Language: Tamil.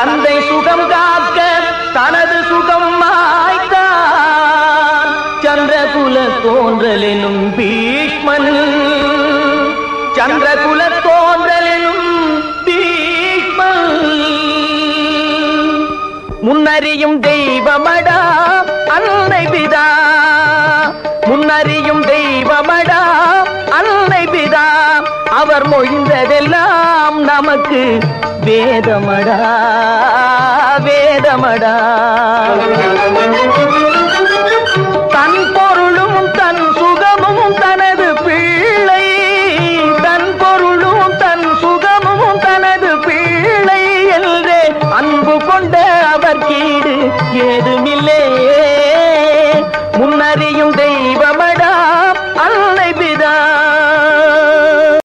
தந்தை சுகம் காக்க தனது சுகம் மாய்த்தான் சந்திரகுல தோன்றலெனும் பீஷ்மன் சந்திரகுல தோன்றலெனும் பீஷ்மன் முன்னறியும் தெய்வமடா அன்னை பிதா முன்னறியும் தெய்வமடா அன்னை பிதா அவர் மொழிந்ததெல்லாம் நமக்கு வேதமடா வேதமடா தன் பொருளும் தன் சுகமும் தனது பிள்ளை தன் பொருளும் தன் சுகமும் தனது பிள்ளை என்றே அன்பு கொண்ட அவர் கீடு ஏதுமே